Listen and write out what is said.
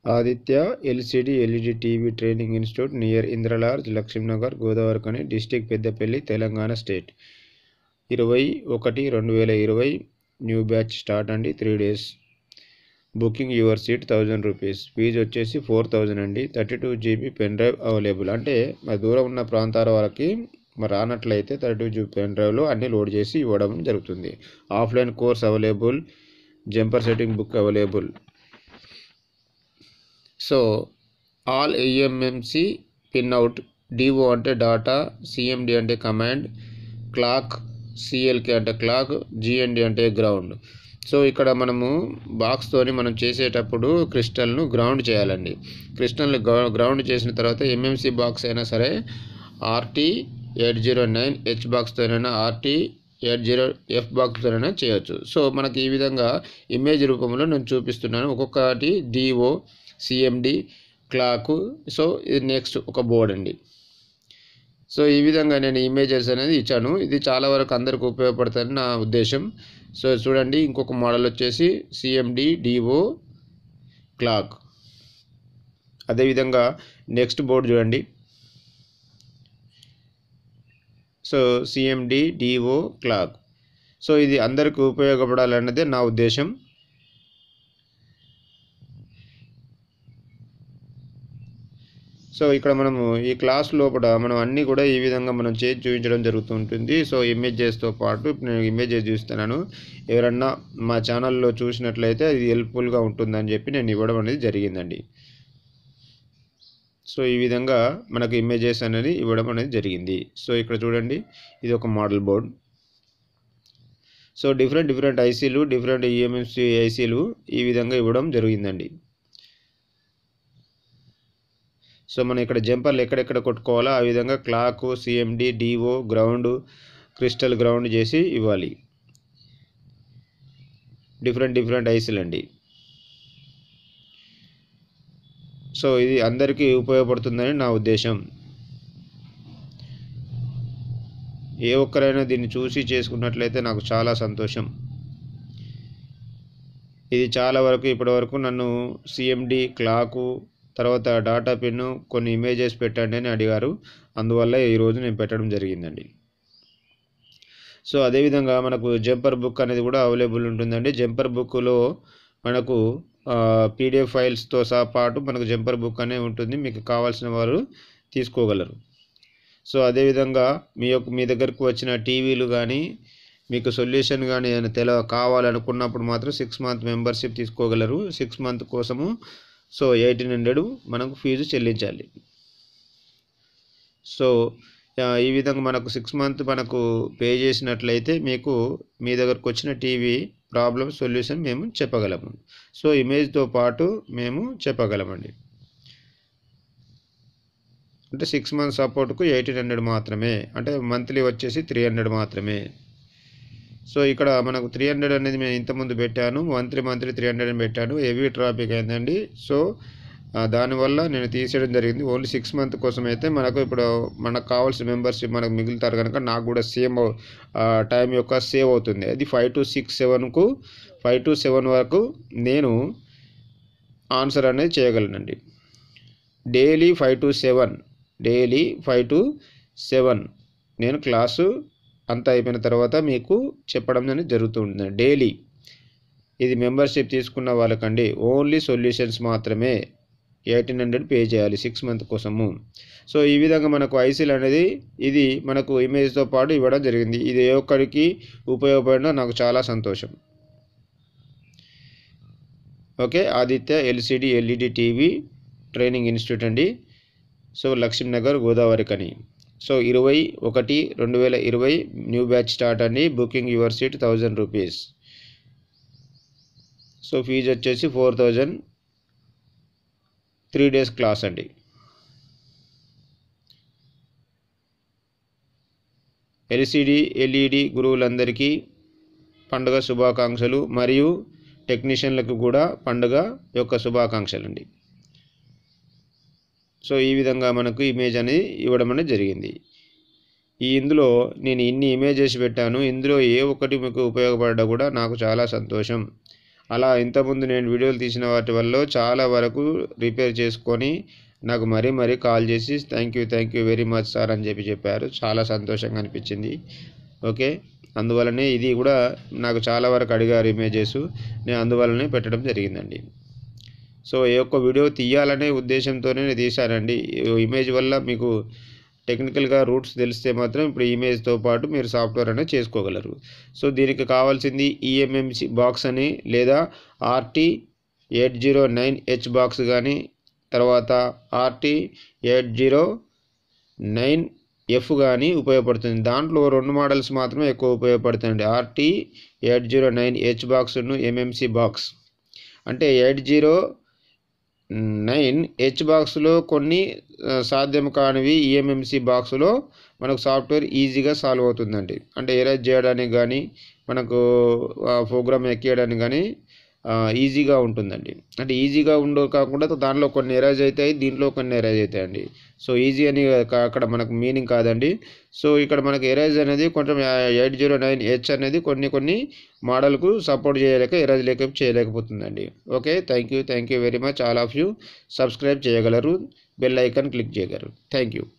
Aditya LCD LED TV training institute near ఇంద్రలార్జ్ Lakshminagar Godavarikhani district Peddapalli Telangana state ఇరవై ఒకటి రెండు వేల ఇరవై న్యూ బ్యాచ్ స్టార్ట్ అండి three days booking your seat thousand rupees fee వచ్చేసి ఫోర్ థౌజండ్ అండి thirty two GB pen drive available అంటే మరి దూరం ఉన్న ప్రాంతాల వరకు మరి రానట్లయితే థర్టీ టూ జీబీ పెన్ డ్రైవ్లో అన్నీ లోడ్ చేసి ఇవ్వడం జరుగుతుంది offline course available jumper setting book available so all EMMC pin out DO అంటే డాటా సిఎండి అంటే కమాండ్ క్లాక్ సిఎల్కే అంటే క్లాక్ జిఎండి అంటే గ్రౌండ్ సో ఇక్కడ మనము బాక్స్తోని మనం చేసేటప్పుడు క్రిస్టల్ను గ్రౌండ్ చేయాలండి క్రిస్టల్ని గ్రౌండ్ చేసిన తర్వాత ఎంఎంసి బాక్స్ అయినా సరే RT eight zero nine H బాక్స్తోనైనా ఆర్టీ ఎయిట్ జీరో ఎఫ్ బాక్స్తోనైనా చేయొచ్చు సో మనకి ఈ విధంగా ఇమేజ్ రూపంలో నేను చూపిస్తున్నాను ఒక్కొక్కటి డిఓ సిఎండి క్లాకు సో ఇది నెక్స్ట్ ఒక బోర్డ్ అండి సో ఈ విధంగా నేను ఇమేజెస్ అనేది ఇచ్చాను ఇది చాలా వరకు అందరికి ఉపయోగపడుతుందని నా ఉద్దేశం సో చూడండి ఇంకొక మోడల్ వచ్చేసి సిఎండి డిఓ క్లాక్ అదేవిధంగా నెక్స్ట్ బోర్డు చూడండి so CMD DO clock so ఇది అందరికి ఉపయోగపడాలన్నదే నా ఉద్దేశం సో ఇక్కడ మనము ఈ క్లాస్ లోపల మనం అన్నీ కూడా ఈ విధంగా మనం చేసి చూపించడం జరుగుతుంటుంది సో ఇమేజెస్తో పాటు నేను ఇమేజెస్ చూస్తున్నాను ఎవరన్నా మా ఛానల్లో చూసినట్లయితే ఇది హెల్ప్ఫుల్గా ఉంటుందని చెప్పి నేను ఇవ్వడం అనేది జరిగిందండి సో ఈ విధంగా మనకు ఇమేజెస్ అనేది ఇవ్వడం అనేది జరిగింది సో ఇక్కడ చూడండి ఇది ఒక model board so different different ఐసీలు డిఫరెంట్ ఈఎంఎంసీ ఐసీలు ఈ విధంగా ఇవ్వడం జరిగిందండి సో మనం ఇక్కడ జంపర్లు ఎక్కడెక్కడ కొట్టుకోవాలో ఆ విధంగా clock CMD DO ground crystal ground చేసి ఇవ్వాలి డిఫరెంట్ డిఫరెంట్ ఐసీలు అండి సో ఇది అందరికీ ఉపయోగపడుతుందని నా ఉద్దేశం ఏ ఒక్కరైనా దీన్ని చూసి చేసుకున్నట్లయితే నాకు చాలా సంతోషం ఇది చాలా వరకు ఇప్పటివరకు నన్ను సిఎండి క్లాకు తర్వాత డాటా పిన్ కొన్ని ఇమేజెస్ పెట్టండి అని అడిగారు అందువల్ల ఈరోజు నేను పెట్టడం జరిగిందండి సో అదేవిధంగా మనకు జంపర్ బుక్ అనేది కూడా అవైలబుల్ ఉంటుందండి జంపర్ బుక్లో మనకు పీడిఎఫ్ ఫైల్స్తో సహా పాటు మనకు జంపర్ బుక్ అనే ఉంటుంది మీకు కావాల్సిన వారు తీసుకోగలరు సో అదేవిధంగా మీ యొక్క మీ దగ్గరకు వచ్చిన టీవీలు కానీ మీకు సొల్యూషన్ కానీ ఏమైనా తెల కావాలనుకున్నప్పుడు మాత్రం సిక్స్ మంత్ మెంబర్షిప్ తీసుకోగలరు సిక్స్ మంత్ కోసము సో ఎయిటీన్ హండ్రెడ్ మనకు ఫీజు చెల్లించాలి సో ఈ విధంగా మనకు సిక్స్ మంత్ మనకు పే చేసినట్లయితే మీకు మీ దగ్గరకు వచ్చిన టీవీ ప్రాబ్లమ్ సొల్యూషన్ మేము చెప్పగలము సో ఇమేజ్తో పాటు మేము చెప్పగలమండి అంటే సిక్స్ మంత్ సపోర్ట్కు ఎయిటీన్ హండ్రెడ్ మాత్రమే అంటే మంత్లీ వచ్చేసి త్రీ హండ్రెడ్ మాత్రమే సో ఇక్కడ మనకు త్రీ హండ్రెడ్ అనేది నేను ఇంతకుముందు పెట్టాను మంత్లీ మంత్లీ త్రీ హండ్రెడ్ అని పెట్టాను హెవీ ట్రాఫిక్ అయిందండి సో దానివల్ల నేను తీసేయడం జరిగింది ఓన్లీ సిక్స్ మంత్ కోసం అయితే మనకు ఇప్పుడు మనకు కావాల్సిన మెంబర్షిప్ మనకు మిగులుతారు కనుక నాకు కూడా సేమ్ టైం యొక్క సేవ్ అవుతుంది అది ఫైవ్ టు సిక్స్ సెవెన్కు ఫైవ్ టు సెవెన్ వరకు నేను ఆన్సర్ అనేది చేయగలనండి daily five to seven daily five to seven నేను క్లాసు అంతా అయిపోయిన తర్వాత మీకు చెప్పడం అనేది జరుగుతూ ఉంటుంది డైలీ ఇది మెంబర్షిప్ తీసుకున్న వాళ్ళకండి ఓన్లీ సొల్యూషన్స్ మాత్రమే ఎయిటీన్ హండ్రెడ్ పే చేయాలి సిక్స్ మంత్ కోసము సో ఈ విధంగా మనకు ఐసీల్ అనేది ఇది మనకు ఇమేజ్తో పాటు ఇవ్వడం జరిగింది ఇది ఏ ఒక్కరికి ఉపయోగపడినా నాకు చాలా సంతోషం okay Aditya LCD LED TV training institute అండి so Lakshminagar Godavarikhani so ఇరవై ఒకటి రెండు వేల ఇరవై న్యూ బ్యాచ్ స్టార్ట్ అండి booking your seat thousand rupees so fee వచ్చేసి four thousand three days class అండి ఎల్సిడి ఎల్ఈడి గురువులందరికీ పండుగ శుభాకాంక్షలు మరియు టెక్నీషియన్లకు కూడా పండుగ యొక్క శుభాకాంక్షలు అండి సో ఈ విధంగా మనకు ఇమేజ్ అనేది ఇవ్వడం అనేది జరిగింది ఈ ఇందులో నేను ఇన్ని ఇమేజెస్ పెట్టాను ఇందులో ఏ ఒక్కటి మీకు ఉపయోగపడ్డా కూడా నాకు చాలా సంతోషం అలా ఇంతకుముందు నేను వీడియోలు తీసిన వాటి వల్ల చాలా వరకు రిపేర్ చేసుకొని నాకు మరీ మరీ కాల్ చేసి thank you thank you very much sir అని చెప్పి చెప్పారు చాలా సంతోషంగా అనిపించింది ఓకే అందువలనే ఇది కూడా నాకు చాలా వరకు అడిగారు ఇమేజెస్ నేను అందువలనే పెట్టడం జరిగిందండి సో ఈ యొక్క వీడియో తీయాలనే ఉద్దేశంతోనే నేను తీశానండి ఈ ఇమేజ్ వల్ల మీకు టెక్నికల్గా రూట్స్ తెలిస్తే మాత్రం ఇప్పుడు ఇమేజ్తో పాటు మీరు సాఫ్ట్వేర్ అనేది చేసుకోగలరు సో దీనికి కావాల్సింది ఈఎంఎంసి బాక్స్ అని లేదా RT eight zero nine H box కానీ తర్వాత RT eight zero nine F కానీ ఉపయోగపడుతుంది దాంట్లో రెండు మోడల్స్ మాత్రమే ఎక్కువ ఉపయోగపడుతుంది RT eight zero nine H బాక్స్ను ఎంఎంసి బాక్స్ అంటే ఎయిట్ జీరో నైన్ హెచ్ బాక్స్లో కొన్ని ఆ, సాధ్యం కానివి ఈఎంఎంసి బాక్స్లో మనకు సాఫ్ట్వేర్ ఈజీగా సాల్వ్ అవుతుందండి అంటే ఎరేజ్ చేయడానికి కానీ మనకు ప్రోగ్రామ్ ఎక్కియడానికి కానీ ఈజీగా ఉంటుందండి అంటే ఈజీగా ఉండు కాకుండా దాంట్లో కొన్ని ఎరేజ్ అవుతాయి దీంట్లో కొన్ని ఎరేజ్ అవుతాయండి సో ఈజీ అని కా- అక్కడ మనకు మీనింగ్ కాదండి సో ఇక్కడ మనకు ఎరేజ్ అనేది కొంచెం ఎయిట్ జీరో నైన్ హెచ్ అనేది కొన్ని కొన్ని మోడల్కు సపోర్ట్ చేయలేక ఎరేజ్ లేక చేయలేకపోతుందండి okay thank you thank you very much all of you subscribe చేయగలరు బెల్ ఐకాన్ క్లిక్ చేయగలరు థ్యాంక్ యూ